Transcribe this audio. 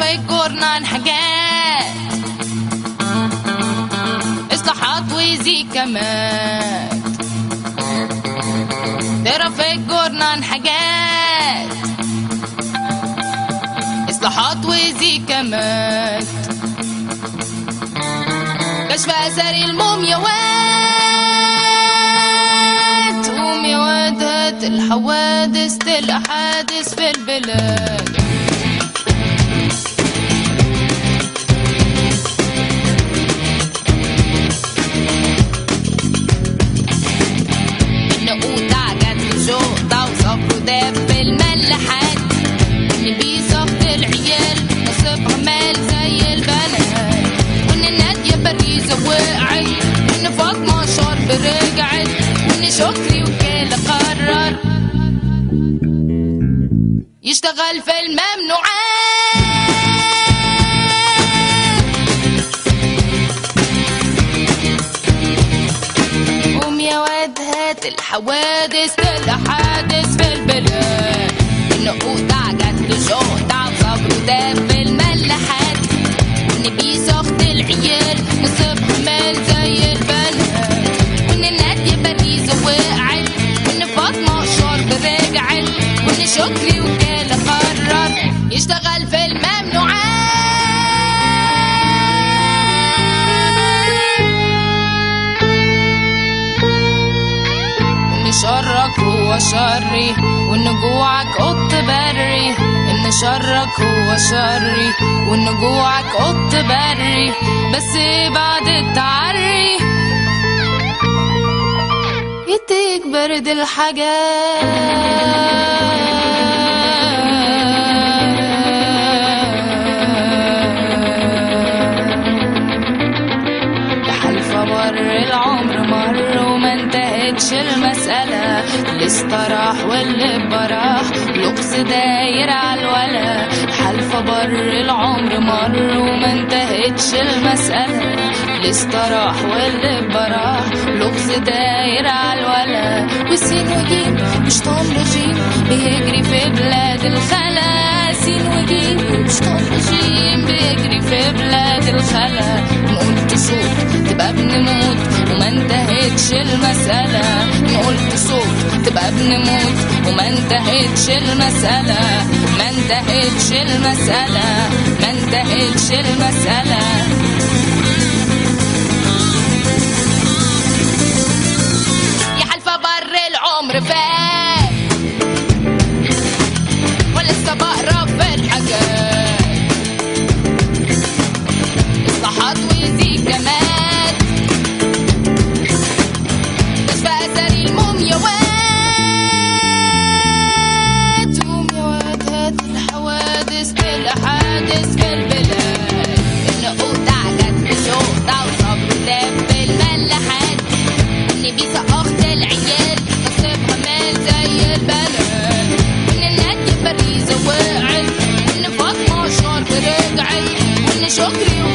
ترى جورنان حاجات اصلاحات وزيكامات ترى في جورنان حاجات اصلاحات وزيكامات كشف اثر المومياوات وميوات هات الحوادث الاحادث في البلاد النقوطة جت في جوطة وصبروا داب في الملاحات اللي بيصفت العيال نصيبها مال زي البنات وان نادية باريزة وقعت وان فاطمة شرب رجعت وان شكري وكالة قرر يشتغل في الممنوعات قوم يا واد هات الحوادث الحادث في البلاد النقوطة جت لجوطة وصبروا داب في الملاحات وان بيسخت العيال نصيبها مال زي البنات وان نادية باريزة وقعت وان فاطمة شرب رجعت وان شكري وكالة قرر يشتغل في الممنوعات ان شرك هو شري وان جوعك قط بري ان شرك هو شري وان جوعك قط بري بس بعد التعري يديك برد الحاجات بحلف مر العمر مر وما انتهتش المسألة اللي استراح واللي براح لغز داير على الولا حلف بر العمر مر وما انتهتش المسألة اللي استراح واللي براح لغز داير على الولا وسين وجيم مش طعم رجيم بيجري في بلاد الخلا سين وجيم مش طعم رجيم بيجري في بلاد الخلا نقول صوت تبقى بنموت وما انتهتش المسألة نقول صوت تبقى بنموت وما انتهتش المسألة ما انتهتش المسألة ما انتهتش المسألة يا حلفة بر العمر فات ولسه بقرا في الحاجات اصلاحات وزيكامات كشف اثر المومياوات وميوات هات الحوادث الاحاديث في البلاد النقوطة جت بشوطة وصبر داب في الملاحات ان بيسا اخت العيال نصيبها مال زي البنات وان نادية باريزة وقعت وان فاطمة شرب رجعت وان شكري